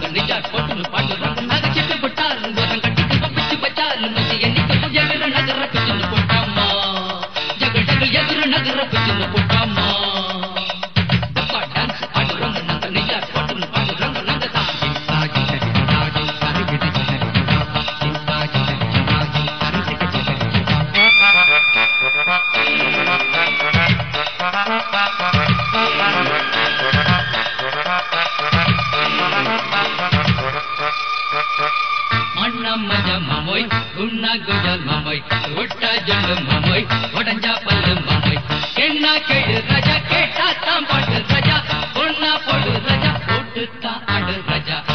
நிஜா போட்டு பாடுறாங்க நகை சிட்டு போட்டாலும் தூரம் கட்டிட்டு பிச்சு வச்சாலும் மச்சி என்னைக்கு எதிர நகர பிச்சுன்னு போட்டாமா ஜக ஜக எதிர நகர பிச்சுன்னு போட்டாமா டப்பா டான்ஸ் ஆடுறாங்க நாங்க நிஜா போட்டு பாடுறாங்க நாங்க தான் மண்ணா மஜா மாமோய் குண்ணா குஜல் மாமோய் ஒட்டா ஜொல்லு மாமோய் உடஞ்சா பல்லு மாமோய் என்ன கேடு ராஜா கேட்டா தான் பாட்டு ராஜா பொண்ணா போடு ராஜா போட்டு தான் ஆடு ராஜா